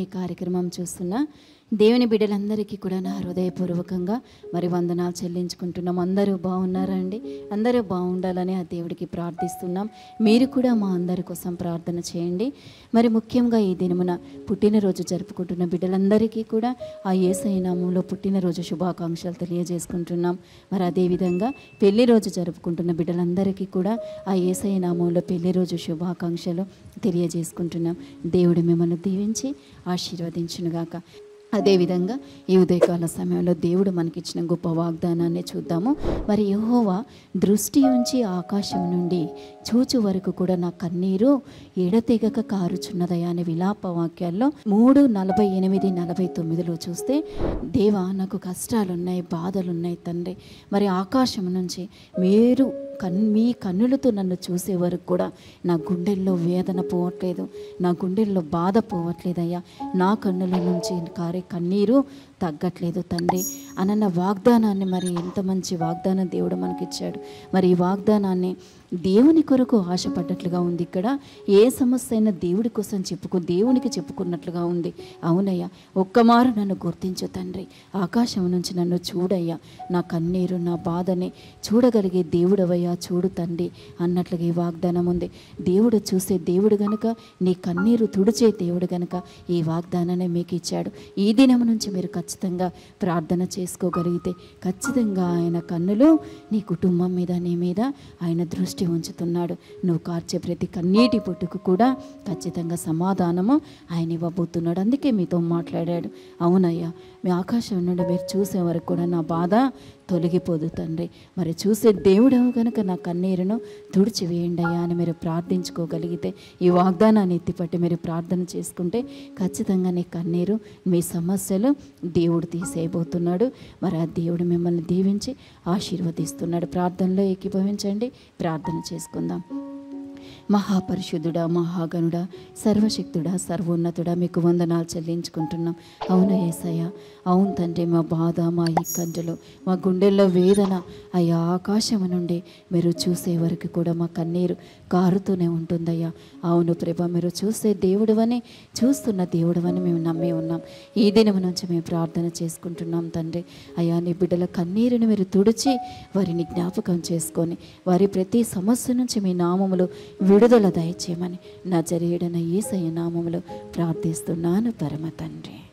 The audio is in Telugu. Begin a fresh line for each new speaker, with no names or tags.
ఈ కార్యక్రమం చూస్తున్న దేవుని బిడ్డలందరికీ కూడా నా హృదయపూర్వకంగా మరి వందనాలు చెల్లించుకుంటున్నాం అందరూ బాగున్నారా అండి అందరూ బాగుండాలని ఆ దేవుడికి ప్రార్థిస్తున్నాం మీరు కూడా మా అందరి కోసం ప్రార్థన చేయండి మరి ముఖ్యంగా ఈ దినమున పుట్టినరోజు జరుపుకుంటున్న బిడ్డలందరికీ కూడా ఆ ఏసై నామంలో పుట్టినరోజు శుభాకాంక్షలు తెలియజేసుకుంటున్నాం మరి అదేవిధంగా పెళ్లి రోజు జరుపుకుంటున్న బిడ్డలందరికీ కూడా ఆ ఏసై నామంలో పెళ్లి రోజు శుభాకాంక్షలు తెలియజేసుకుంటున్నాం దేవుడు మిమ్మల్ని దీవించి ఆశీర్వదించునుగాక అదేవిధంగా ఈ ఉదయకాల సమయంలో దేవుడు మనకిచ్చిన గొప్ప వాగ్దానాన్ని చూద్దాము మరి యెహోవా దృష్టి ఉంచి ఆకాశం నుండి చూచు వరకు కూడా నా కన్నీరు ఎడతెగక కారుచున్నదయా అనే విలాప వాక్యాల్లో మూడు నలభై ఎనిమిది నలభై తొమ్మిదిలో చూస్తే దేవా నాకు కష్టాలున్నాయి బాధలున్నాయి తండ్రి మరి ఆకాశం నుంచి మీరు కన్ మీ కన్నులతో నన్ను చూసే వరకు కూడా నా గుండెల్లో వేదన పోవట్లేదు నా గుండెల్లో బాధ పోవట్లేదయ్యా నా కన్నుల నుంచి కారే కన్నీరు తగ్గట్లేదు తండ్రి అనన్న వాగ్దానాన్ని మరి ఎంత మంచి వాగ్దానం దేవుడు మనకిచ్చాడు మరి ఈ వాగ్దానాన్ని దేవుని కొరకు ఆశపడ్డట్లుగా ఉంది ఇక్కడ ఏ సమస్య అయినా దేవుడి కోసం చెప్పుకో దేవునికి చెప్పుకున్నట్లుగా ఉంది అవునయ్యా ఒక్కమారు నన్ను గుర్తించు తండ్రి ఆకాశం నుంచి నన్ను చూడయ్యా నా కన్నీరు నా బాధని చూడగలిగే దేవుడవయ్యా చూడు తండ్రి అన్నట్లుగా ఈ వాగ్దానం ఉంది దేవుడు చూసే దేవుడు గనుక నీ కన్నీరు తుడిచే దేవుడు గనుక ఈ వాగ్దానాన్ని మీకు ఇచ్చాడు ఈ దినం నుంచి మీరు ఖచ్చితంగా ప్రార్థన చేసుకోగలిగితే ఖచ్చితంగా ఆయన కన్నులు నీ కుటుంబం మీద నీ మీద ఆయన దృష్టి ఉంచుతున్నాడు నువ్వు కార్చే ప్రతి కన్నీటి పుట్టుకు కూడా ఖచ్చితంగా సమాధానము ఆయన ఇవ్వబోతున్నాడు అందుకే మీతో మాట్లాడాడు అవునయ్యా మీ ఆకాశం నుండి మీరు చూసే వరకు కూడా నా బాధ తొలగిపోదు తండ్రి మరి చూసే దేవుడవు కనుక నా కన్నీరును తుడిచివేయండి అయ్యా అని మీరు ప్రార్థించుకోగలిగితే ఈ వాగ్దానాన్ని ఎత్తిపట్టి మీరు ప్రార్థన చేసుకుంటే ఖచ్చితంగా నీ కన్నీరు మీ సమస్యలు దేవుడు తీసేయబోతున్నాడు మరి ఆ దేవుడు మిమ్మల్ని దీవించి ఆశీర్వదిస్తున్నాడు ప్రార్థనలో ఏకీభవించండి ప్రార్థన చేసుకుందాం మహాపరిశుద్ధుడా మహాగణుడా సర్వశక్తుడా సర్వోన్నతుడా మీకు వందనాలు చెల్లించుకుంటున్నాం అవునా ఏసయ్య అవును తండ్రి మా బాధ మా ఇక్కంటలు మా గుండెల్లో వేదన అయ్యా ఆకాశము నుండి మీరు చూసే వరకు కూడా మా కన్నీరు కారుతూనే ఉంటుందయ్యా అవును ప్రభ మీరు చూసే దేవుడవని చూస్తున్న దేవుడవని మేము నమ్మి ఉన్నాం ఈ దినం నుంచి మేము ప్రార్థన చేసుకుంటున్నాం తండ్రి అయ్యా నీ బిడ్డల కన్నీరుని మీరు తుడిచి వారిని జ్ఞాపకం చేసుకొని వారి ప్రతి సమస్య నుంచి మీ నామములు విడుదల దయచేయమని నా జరిగిన ఏసయ్య నామములో ప్రార్థిస్తున్నాను పరమ తండ్రి